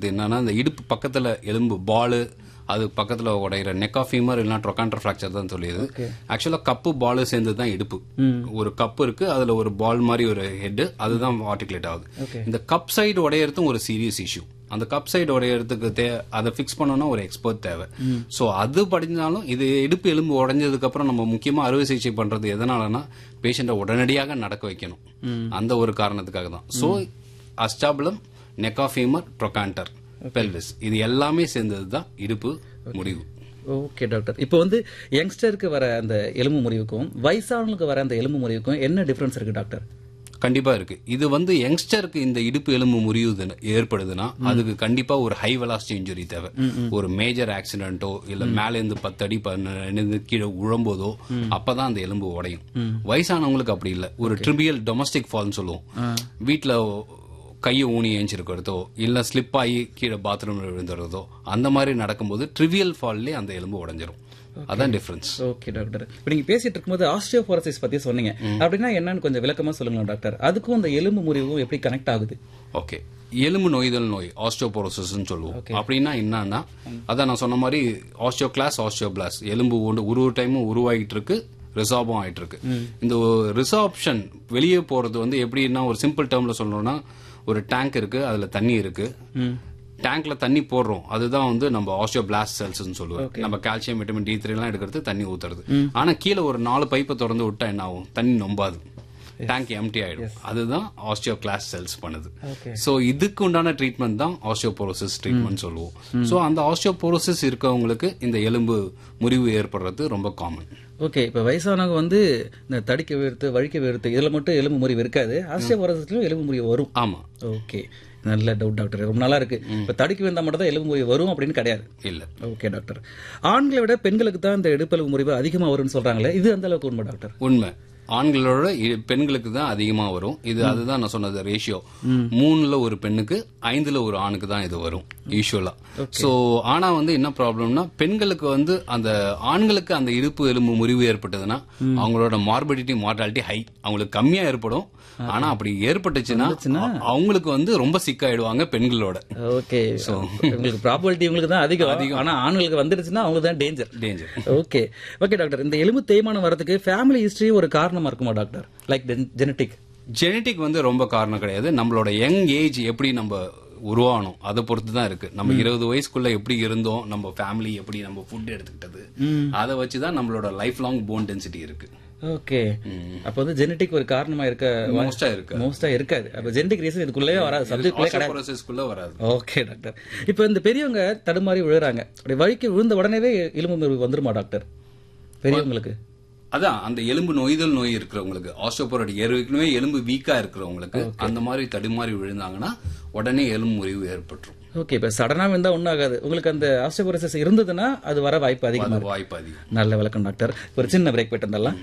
உடையிறது என்னன்னா இந்த இடுப்பு பக்கத்துல எலும்பு பால் அது பக்கத்துல உடையிற நெக் ஆஃப் ஃபீமர் இல்லைனா ட்ரொகான்டர் ஃப்ராக்சர் தான் சொல்லியது ஆக்சுவலா கப்பு பால் சேர்ந்து தான் இடுப்பு ஒரு கப் இருக்கு அதுல ஒரு பால் மாதிரி ஒரு ஹெட் அதுதான் ஆர்டிகுலேட் ஆகுது இந்த கப் சைடு உடையறதும் ஒரு சீரியஸ் இஷ்யூ அந்த கப் சைடு உடையறதுக்கு தே அதை ஃபிக்ஸ் பண்ணணும்னா ஒரு எக்ஸ்பர்ட் தேவை ஸோ அது படிஞ்சாலும் இது இடுப்பு எலும்பு உடைஞ்சதுக்கு அப்புறம் நம்ம முக்கியமா அறுவை சிகிச்சை பண்றது எதனாலனா பேஷண்ட்டை உடனடியாக நடக்க வைக்கணும் அந்த ஒரு காரணத்துக்காக தான் ஸோ அஸ்டாபுலம் நெக்காஃபீமர் ட்ரொகான்டர் பெல்விஸ் இது எல்லாமே சேர்ந்தது தான் இடுப்பு முடிவு ஓகே டாக்டர் இப்போ வந்து யங்ஸ்டருக்கு வர அந்த எலும்பு முறிவுக்கும் வயசானவங்களுக்கு வர அந்த எலும்பு முறிவுக்கும் என்ன டிஃபரன்ஸ் இருக்கு டாக்டர் கண்டிப்பா இருக்கு இது வந்து யங்ஸ்டருக்கு இந்த இடுப்பு எலும்பு முறியுது ஏற்படுதுன்னா அதுக்கு கண்டிப்பா ஒரு ஹை வெலாசிட்டி இன்ஜுரி தேவை ஒரு மேஜர் ஆக்சிடென்ட்டோ இல்ல மேல இருந்து பத்து அடி பதினஞ்சு கீழே உழம்போதோ அப்பதான் அந்த எலும்பு உடையும் வயசானவங்களுக்கு அப்படி இல்ல ஒரு ட்ரிபியல் டொமஸ்டிக் ஃபால்னு சொல்லுவோம் வீட்டுல கையை ஊனி ஏஞ்சிருக்கிறதோ இல்ல ஸ்லிப் ஆகி கீழே பாத்ரூம்ல விழுந்துறதோ அந்த மாதிரி நடக்கும்போது ட்ரிவியல் ஃபால்லே அந்த எலும்பு உடைஞ்சிரும் அதான் டிஃபரன்ஸ் ஓகே டாக்டர் இப்போ நீங்க பேசிட்டு இருக்கும்போது ஆஸ்டியோபோரோசிஸ் பத்தி சொன்னீங்க அப்படின்னா என்னன்னு கொஞ்சம் விளக்கமா சொல்லுங்களேன் டாக்டர் அதுக்கும் அந்த எலும்பு முறிவும் எப்படி கனெக்ட் ஆகுது ஓகே எலும்பு நோய்தல் நோய் ஆஸ்டியோபோரோசிஸ்னு சொல்லுவோம் அப்படின்னா என்னன்னா அதான் நான் சொன்ன மாதிரி ஆஸ்டியோ கிளாஸ் ஆஸ்டியோபிளாஸ் எலும்பு ஒன்று ஒரு ஒரு டைமும் உருவாகிட்டு இருக்கு ரிசார்பும் ஆயிட்டு இருக்கு இந்த ரிசார்ப்ஷன் வெளியே போறது வந்து எப்படின்னா ஒரு சிம்பிள் டேர்ம்ல சொல்லணும்னா ஒரு டேங்க் இருக்கு அதுல தண்ணி இருக்கு டேங்க்ல தண்ணி போடுறோம் அதுதான் வந்து நம்ம ஆஸ்டியோ பிளாஸ்ட் செல்ஸ்னு சொல்லுவோம் நம்ம கால்சியம் விட்டமின் டி த்ரீ எல்லாம் எடுக்கிறது தண்ணி ஊத்துறது ஆனா கீழே ஒரு நாலு பைப்பை திறந்து விட்டா என்ன ஆகும் தண்ணி நொம்பாது டேங்க் எம்டி ஆயிடும் அதுதான் ஆஸ்டியோ கிளாஸ் செல்ஸ் பண்ணுது சோ இதுக்கு உண்டான ட்ரீட்மெண்ட் தான் ஆஸ்டியோபோரோசிஸ் ட்ரீட்மெண்ட் சொல்லுவோம் சோ அந்த ஆஸ்டியோபோரோசிஸ் இருக்கவங்களுக்கு இந்த எலும்பு முறிவு ஏற்படுறது ரொம்ப காமன் ஓகே இப்போ வயசானவங்க வந்து இந்த தடிக்க வேர்த்து வழிக்க வேர்த்து இதுல மட்டும் எலும்பு முறிவு இருக்காது ஆஸ்டியோபோரோசிஸ்லயும் எலும்பு முறிவு வரும் ஆமா ஓகே நல்ல டவுட் டாக்டர் ரொம்ப நல்லா இருக்கு இப்போ தடிக்க வேந்தா மட்டும் தான் எலும்பு முறிவு வரும் அப்படின்னு கிடையாது இல்ல ஓகே டாக்டர் ஆண்களை விட பெண்களுக்கு தான் இந்த இடுப்பெலும்பு முறிவு அதிகமா வரும்னு சொல்றாங்களே இது அந்த அளவுக்கு உண்மை டாக்டர் உண்மை ஆண்களோட இ- பெண்களுக்கு தான் அதிகமா வரும் இது அதுதான் நான் சொன்னது ரேஷியோ மூணுல ஒரு பெண்ணுக்கு ஐந்துல ஒரு ஆணுக்கு தான் இது வரும் யூஸ்வலா சோ ஆனா வந்து என்ன ப்ராப்ளம்னா பெண்களுக்கு வந்து அந்த ஆண்களுக்கு அந்த இடுப்பு எலும்பு முறிவு ஏற்பட்டதுன்னா அவங்களோட மார்பிடிட்டி மார்டாலிட்டி ஹை அவங்களுக்கு கம்மியா ஏற்படும் ஆனா அப்படி ஏற்பட்டுச்சுன்னா அ- அவங்களுக்கு வந்து ரொம்ப சிக்காயிடுவாங்க பெண்களோட ஓகே உங்களுக்கு ப்ராபபிலிட்டி உங்களுக்கு தான் அதிகம் ஆனா ஆண்களுக்கு வந்துடுச்சுன்னா அவங்களுக்கு தான் danger danger okay okay doctor இந்த எலும்பு தேய்மானம் வரதுக்கு ஃபேமிலி ஹிஸ்டரி ஒரு காரணமா இருக்குமா டாக்டர் லைக் ஜெனட்டிக் ஜெனட்டிக் வந்து ரொம்ப காரணம் கிடையாது நம்மளோட யங் ஏஜ் எப்படி நம்ம உருவாகணும் அதை பொறுத்து தான் இருக்கு நம்ம இருபது வயசுக்குள்ள எப்படி இருந்தோம் நம்ம ஃபேமிலி எப்படி நம்ம ஃபுட் எடுத்துக்கிட்டது அதை வச்சு தான் நம்மளோட லைஃப் லாங் போன் டென்சிட்டி இருக்கு ஓகே அப்ப வந்து ஜெனட்டிக் ஒரு காரணமா இருக்க மோஸ்டா இருக்கு மோஸ்டா இருக்காது அப்ப ஜெனட்டிக் ரீசன் இதுக்குள்ளே வராது சப்ஜெக்ட்குள்ளே கிடையாது ப்ராசஸ்க்குள்ள வராது ஓகே டாக்டர் இப்போ இந்த பெரியவங்க தடுமாறி விழுறாங்க அப்படி வழிக்கு விழுந்த உடனேவே எலும்பு முறிவு வந்துருமா டாக்டர் பெரியவங்களுக்கு அதான் அந்த எலும்பு நோய்தல் நோய் இருக்கிறவங்களுக்கு ஆஸ்டோபோரோட ஏற்கனவே எலும்பு வீக்கா இருக்கிறவங்களுக்கு அந்த மாதிரி தடுமாறி விழுந்தாங்கன்னா உடனே எலும்பு முறிவு ஏற்பட்டுரும் ஓகே இப்போ சடனா வந்தா ஒன்றும் ஆகாது உங்களுக்கு அந்த ஆஸ்டியோபோரோசிஸ் இருந்ததுன்னா அது வர வாய்ப்பு அதிகமா அது வாய்ப்பு அதிகம் நல்ல விளக்கம் டாக்டர் ஒரு சின்ன பிரேக் போயிட்டு வந்துடலாம்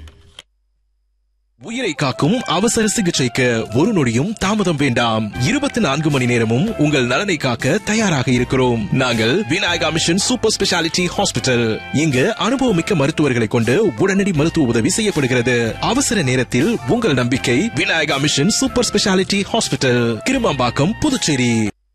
உயிரை காக்கும் அவசர சிகிச்சைக்கு ஒரு நொடியும் தாமதம் வேண்டாம் இருபத்தி நான்கு மணி நேரமும் உங்கள் நலனை காக்க தயாராக இருக்கிறோம் நாங்கள் Vinayaka mission super speciality hospital இங்கு அனுபவமிக்க மருத்துவர்களை கொண்டு உடனடி மருத்துவ உதவி செய்யப்படுகிறது அவசர நேரத்தில் உங்கள் நம்பிக்கை Vinayaka mission super speciality hospital Kirumampakkam Puducherry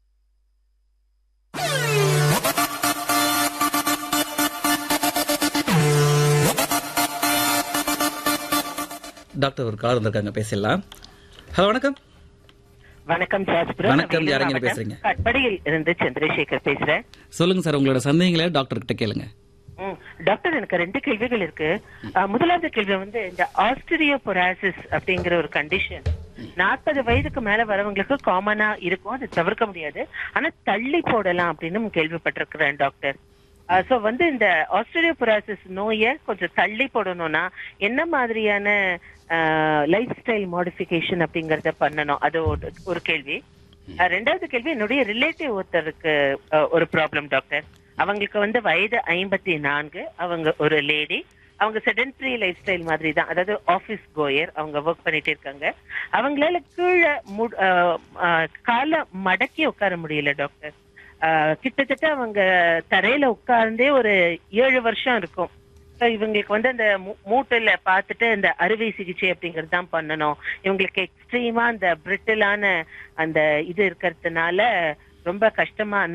doctor ஒரு கால் வந்திருக்காங்க பேசிடலாம் ஹலோ வணக்கம் வணக்கம் சாஸ்திரம் வணக்கம், நான் யாருங்க வேலூர் பேசுறீங்க? மாவட்டம் கட்படியில் இருந்து சந்திரசேகர் பேசுறேன் சொல்லுங்க சார் உங்களோட சந்தேகங்களை டாக்டர் கிட்ட கேளுங்க ம், டாக்டர் எனக்கு ரெண்டு கேள்விகள் இருக்கு அஹ், முதலாவது கேள்வி வந்து இந்த ஆஸ்டிரியோபொராசிஸ் அப்படிங்கிற ஒரு கண்டிஷன் நாற்பது வயதுக்கு மேல வரவங்களுக்கு காமனா இருக்கும் அது தவிர்க்க முடியாது ஆனா தள்ளி போடலாம் அப்படின்னு கேள்விப்பட்டிருக்கிறேன் டாக்டர் சோ வந்து இந்த ஆஸ்டிரியோபொராசிஸ் நோயை கொஞ்சம் தள்ளி போடணும்னா என்ன மாதிரியான லைஃப் ஸ்டைல் மாடிஃபிகேஷன் அப்படிங்கறத பண்ணணும் அது ஒரு- ஒரு கேள்வி அஹ், ரெண்டாவது கேள்வி என்னுடைய ரிலேட்டிவ் ஒருத்தருக்கு அஹ், ஒரு ப்ராப்ளம் டாக்டர் அவங்களுக்கு வந்து வயது ஐம்பத்தி நான்கு அவங்க ஒரு லேடி அவங்க செடென்டரி லைஃப் ஸ்டைல் மாதிரி தான் அதாவது ஆபீஸ் கோயர் அவங்க ஒர்க் பண்ணிட்டு இருக்காங்க அவங்களால கீழே மு- அஹ், அஹ், காலை மடக்கி உட்கார முடியல டாக்டர் அஹ், கிட்டத்தட்ட அவங்க தரையில உட்கார்ந்தே ஒரு ஏழு வருஷம் இருக்கும் So, இவங்களுக்கு வந்து அந்த மூ- மூட்டுல பார்த்துட்டு இந்த அறுவை சிகிச்சை அப்படிங்கறது தான் பண்ணணும் இவங்களுக்கு எக்ஸ்ட்ரீமா அந்த பிரிட்டிலான அந்த இது இருக்கிறதுனால ரொம்ப கஷ்டமா